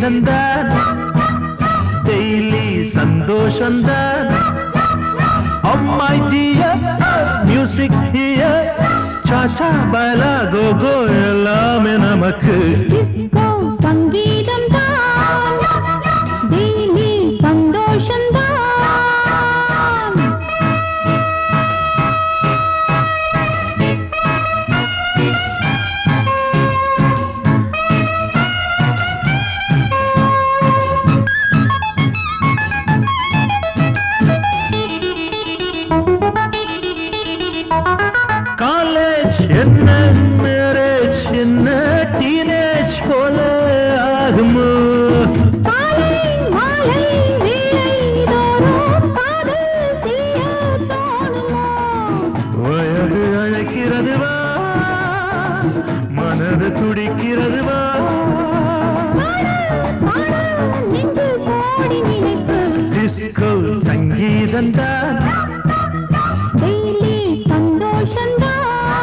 சங்கீதந்தான் daily சந்தோஷந்தான் அம்மாய் ஜிய music ஹிய சாச்சா பலா cocoa எல்லாமே நமக்கு டிஸ்கோ சங்கீதம் தான் டெய்லி சந்தோஷம் தான் காலேஜ் என்ன மேரேஜ் என்ன டீனேஜ் போல ஆகுமோ காலை மாலை வேளை தோறும் காதல் செய்ய தோணுமோ வயது அழைக்கிறது வா மனது துடிக்கிறது வா நின்று கோடி நினைப்பு டிஸ்கோ சங்கீதந்தான் டெய்லி சந்தோஷம் தான்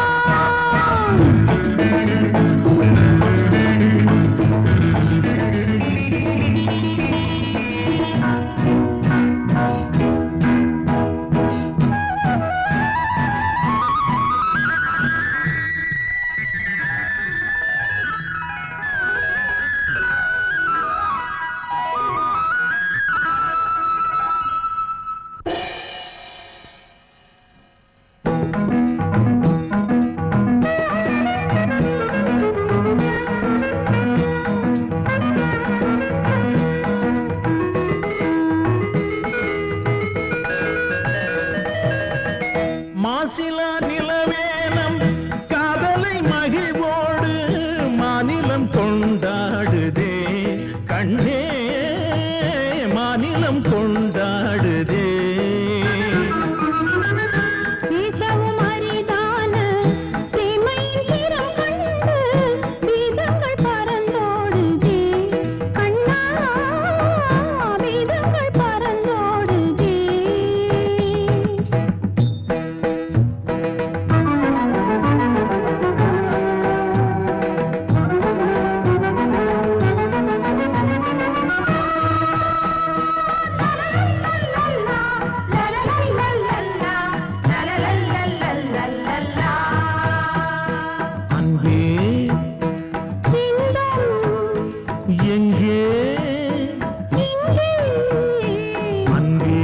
மாசிலா நிலவேனம் காதலை மகிழ்வோடு மாநிலம் கொண்டாடுதே கண்ணே மாநிலம் கொண்டாடுதே பேசவும் அரிதான பிரேமையின் திறம் கண்டு வேதங்கள் பறந்தோடுதே கண்ணா வேதங்கள் பறந்தோடுதே அன்பே எங்கே அன்பே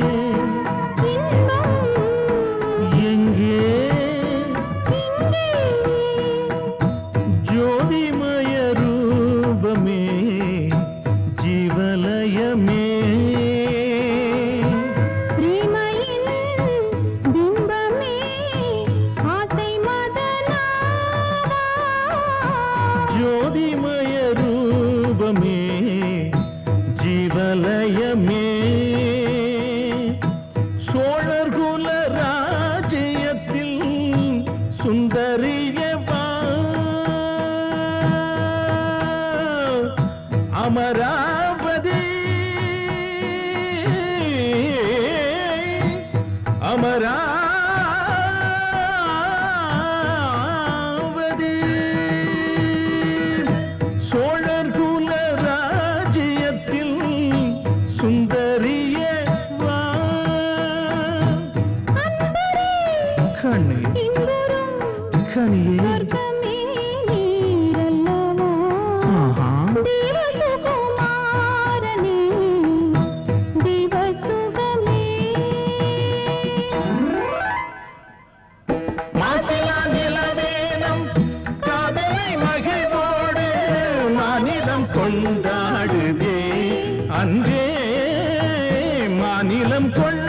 எங்கே ஜோதிமய ரூபமே ஜீவலயமே ஜோதிமய ரூபமே ஜீவலயமே சோழர் குல ராஜ்யத்தில் சுந்தரியவா அமராவதி அமராவதி சோழர் குல ராஜ்யத்தில் சுந்தரிய வா கண்ணே கனியே ஆஹா மாசிலா நிலவேனம் காதலை மகிழ்வோடு மாநிலம் கொண்டாடுதே அன்றே மாநிலம் கொண்டாடுதே